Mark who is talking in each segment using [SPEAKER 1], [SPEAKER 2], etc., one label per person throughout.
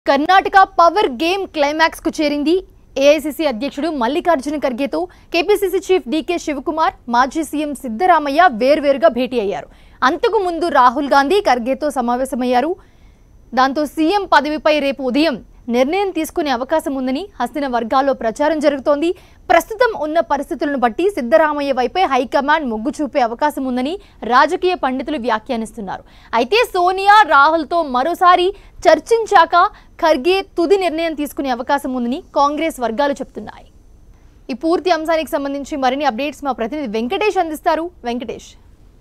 [SPEAKER 1] Karnataka power game climax కు చేరింది AICC అధ్యక్షుడు మల్లికార్జున ఖర్గేతో కేపీసీసీ చీఫ్ డీకే శివకుమార్ మాజీ సీఎం సిద్దరామయ్య వేర్వేరుగా భేటీ అయ్యారు అంతకు ముందు రాహుల్ గాంధీ ఖర్గేతో సమావేశమయ్యారు దాంతో సీఎం పదవిపై రేపు ఉదయం నిర్ణయం తీసుకునే అవకాశం ఉందని హస్తిన వర్గాల్లో ప్రచారం జరుగుతోంది ప్రస్తుతం ఉన్న పరిస్థితులను బట్టి సిద్దరామయ్య వైపే హైకమాండ్ మొగ్గు చూపే అవకాశం ఉందని రాజకీయ పండితులు వ్యాఖ్యానిస్తున్నారు అయితే సోనియా రాహుల్తో మరోసారి చర్చించాక ఖర్గే తుది నిర్ణయం తీసుకునే అవకాశం ఉందని కాంగ్రెస్ వర్గాలు చెప్తున్నాయి ఈ పూర్తి అంశానికి సంబంధించి మరిన్ని అప్డేట్స్ మా ప్రతినిధి వెంకటేష్ అందిస్తారు Venkatesh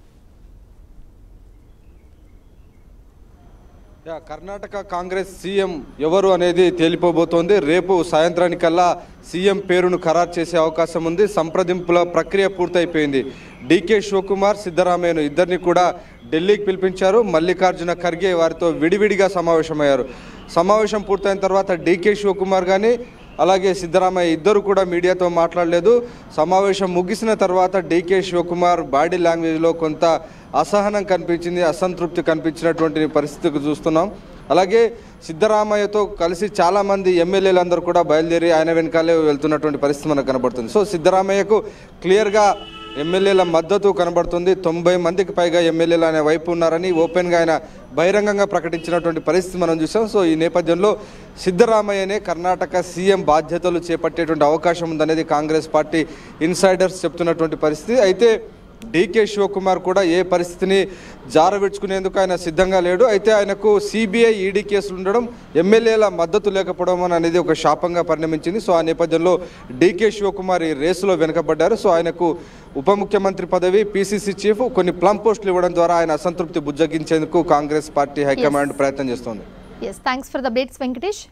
[SPEAKER 2] yeah, Karnataka Congress CM ఎవరు అనేది తేలిపోబోతోంది రేపు సాయంత్రానికల్లా సీఎం పేరును ఖరారు చేసే అవకాశం ఉంది సంప్రదింపుల ప్రక్రియ పూర్తయిపోయింది డీకే శివకుమార్ సిద్ధరామయ్యను ఇద్దరిని కూడా ఢిల్లీకి పిలిపించారు మల్లికార్జున ఖర్గే వారితో విడివిడిగా సమావేశమయ్యారు సమావేశం పూర్తయిన తర్వాత డీకే శివకుమార్ కానీ అలాగే సిద్ధరామయ్య ఇద్దరు కూడా మీడియాతో మాట్లాడలేదు సమావేశం ముగిసిన తర్వాత డీకే శివకుమార్ బాడీ లాంగ్వేజ్లో కొంత అసహనం కనిపించింది అసంతృప్తి కనిపించినటువంటి పరిస్థితికి చూస్తున్నాం అలాగే సిద్ధరామయ్యతో కలిసి చాలామంది ఎమ్మెల్యేలందరూ కూడా బయలుదేరి ఆయన వెనకాలే వెళ్తున్నటువంటి పరిస్థితి మనకు కనబడుతుంది సో సిద్ధరామయ్యకు క్లియర్గా ఎమ్మెల్యేల మద్దతు కనబడుతుంది తొంభై మందికి పైగా ఎమ్మెల్యేలు ఆయన వైపు ఉన్నారని ఓపెన్గా ఆయన బహిరంగంగా ప్రకటించినటువంటి పరిస్థితి మనం చూసాం సో ఈ నేపథ్యంలో సిద్ధరామయ్యనే కర్ణాటక సీఎం బాధ్యతలు చేపట్టేటువంటి అవకాశం ఉందనేది కాంగ్రెస్ పార్టీ ఇన్సైడర్స్ చెప్తున్నటువంటి పరిస్థితి అయితే డీకే శివకుమార్ కూడా ఏ పరిస్థితిని జారవిడ్చుకునేందుకు ఆయన సిద్ధంగా లేడు అయితే ఆయనకు సిబిఐ ఈడీ కేసులు ఉండడం ఎమ్మెల్యేల మద్దతు లేకపోవడం అనేది ఒక శాపంగా పరిణమించింది సో ఆ నేపథ్యంలో డీకే శివకుమార్ ఈ రేసులో వెనుకబడ్డారు సో ఆయనకు ఉప ముఖ్యమంత్రి పదవి పిసిసి చీఫ్ కొన్ని ప్లమ్ పోస్టులు ఇవ్వడం ద్వారా ఆయన అసంతృప్తి బుజ్జగించేందుకు కాంగ్రెస్ పార్టీ హైకమాండ్ ప్రయత్నం చేస్తోంది
[SPEAKER 1] yes thanks for the updates Venkatesh